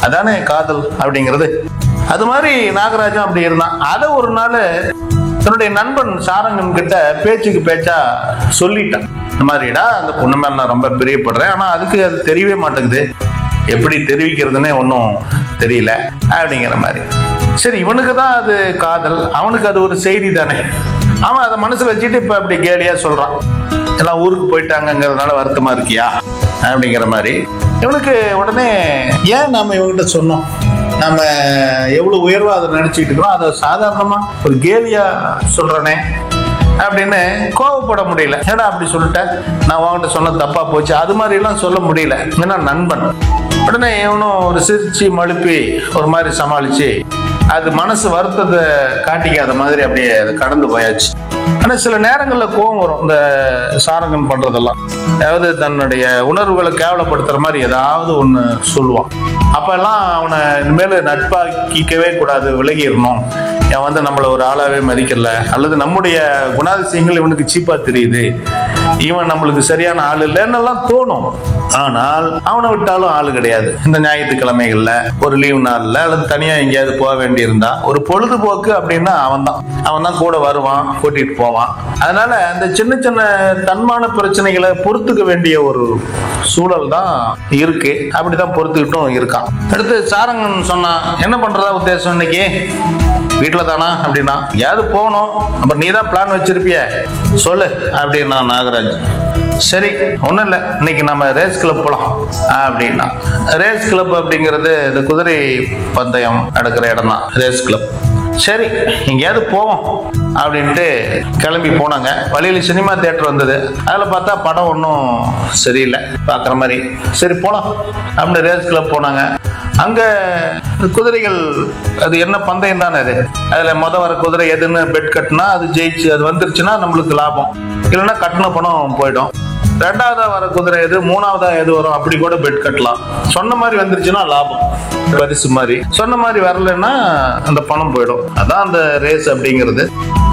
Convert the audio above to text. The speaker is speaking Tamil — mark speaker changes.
Speaker 1: அதானே காதல் அப்படிங்கிறது அது மாதிரி நாகராஜன் அப்படி இருந்தான் அதை ஒரு நாள் தன்னுடைய நண்பன் சாரங்கன் கிட்ட பேச்சுக்கு பேச்சா சொல்லிட்டான் இந்த மாதிரிடா அந்த பொண்ணு மேல நான் ரொம்ப பிரியப்படுறேன் ஆனா அதுக்கு அது தெரியவே மாட்டேங்குது எப்படி தெரிவிக்கிறதுனே ஒன்றும் தெரியல அப்படிங்கிற மாதிரி சரி இவனுக்கு தான் அது காதல் அவனுக்கு அது ஒரு செய்தி தானே அவன் அதை மனசுல வச்சுட்டு இப்ப அப்படி கேலியா சொல்றான் எல்லாம் ஊருக்கு போயிட்டாங்கங்கிறதுனால வருத்தமா இருக்கியா அப்படிங்கிற மாதிரி இவனுக்கு உடனே ஏன் நாம இவங்கிட்ட சொன்னோம் நம்ம எவ்வளவு உயர்வா அதை நினைச்சுக்கிட்டு இருக்கிறோம் அதை சாதாரணமா ஒரு கேலியா சொல்றனே அப்படின்னு கோவப்பட முடியல ஏடா அப்படி சொல்லிட்டேன் நான் உன்கிட்ட சொன்ன தப்பா போச்சு அது மாதிரி எல்லாம் சொல்ல முடியல ஏன்னா நண்பன் உடனே இவனும் ஒரு சிரிச்சு மழுப்பி ஒரு மாதிரி சமாளிச்சு அது மனசு வருத்தத்தை காட்டிக்காத மாதிரி அப்படியே அது கடந்து போயாச்சு ஆனா சில நேரங்கள்ல கோவம் வரும் இந்த சாரங்கன் பண்றதெல்லாம் அதாவது தன்னுடைய உணர்வுகளை கேவலப்படுத்துற மாதிரி ஏதாவது ஒண்ணு சொல்லுவான் அப்பெல்லாம் அவனை இனிமேல் நட்பாக்கிக்கவே கூடாது விலகிடணும் அவன் வந்து நம்மளை ஒரு ஆளாவே மதிக்கல அல்லது நம்முடைய குணாதிசயங்கள் இவனுக்கு சீப்பா தெரியுது இவன் நம்மளுக்கு சரியான ஆள் இல்லைன்னெல்லாம் தோணும் ஆனால் அவனை விட்டாலும் ஆளு கிடையாது இந்த ஞாயிற்றுக்கிழமைகள்ல ஒரு லீவ் நாள்ல அல்லது தனியா எங்கேயாவது போக வேண்டியிருந்தா ஒரு பொழுதுபோக்கு அப்படின்னா அவன் தான் அவன் தான் கூட வருவான் கூட்டிட்டு போவான் அதனால அந்த சின்ன சின்ன தன்மான பிரச்சனைகளை பொறுத்துக்க வேண்டிய ஒரு சூழல் தான் இருக்கு அப்படிதான் பொறுத்துக்கிட்டும் இருக்கான் அடுத்து சாரங்கன் சொன்னான் என்ன பண்றதா உத்தேசம் இன்னைக்கு வீட்டுல தானா அப்படின்னா யாரு போகணும் அப்புறம் நீ தான் பிளான் வச்சிருப்பிய சொல்லு அப்படின்னா நாகராஜ் சரி ஒன்றும் இல்லை இன்னைக்கு நம்ம ரேஸ் கிளப் போகலாம் அப்படின்னா ரேஸ் கிளப் அப்படிங்கிறது இந்த குதிரை பந்தயம் நடக்கிற இடம் தான் ரேஸ் கிளப் சரி எங்கேயாவது போவோம் அப்படின்ட்டு கிளம்பி போனாங்க வழியில் சினிமா தேட்டர் வந்தது அதில் பார்த்தா படம் ஒன்றும் சரியில்லை பார்க்குற மாதிரி சரி போகலாம் அப்படின்னு ரேஸ் கிளப் போனாங்க அங்க குதிரைகள் அது என்ன பந்தயம் தானே அது அதுல முத வர குதிரை எதுன்னு பெட் கட்டினா அது ஜெயிச்சு அது வந்துருச்சுன்னா நம்மளுக்கு லாபம் இல்லைன்னா கட்டின பணம் போயிடும் ரெண்டாவதா வர குதிரை எது மூணாவதா எது வரும் அப்படி கூட பெட் கட்டலாம் சொன்ன மாதிரி வந்துருச்சுன்னா லாபம் பரிசு மாதிரி சொன்ன மாதிரி வரலைன்னா அந்த பணம் போயிடும் அதான் அந்த ரேஸ் அப்படிங்கிறது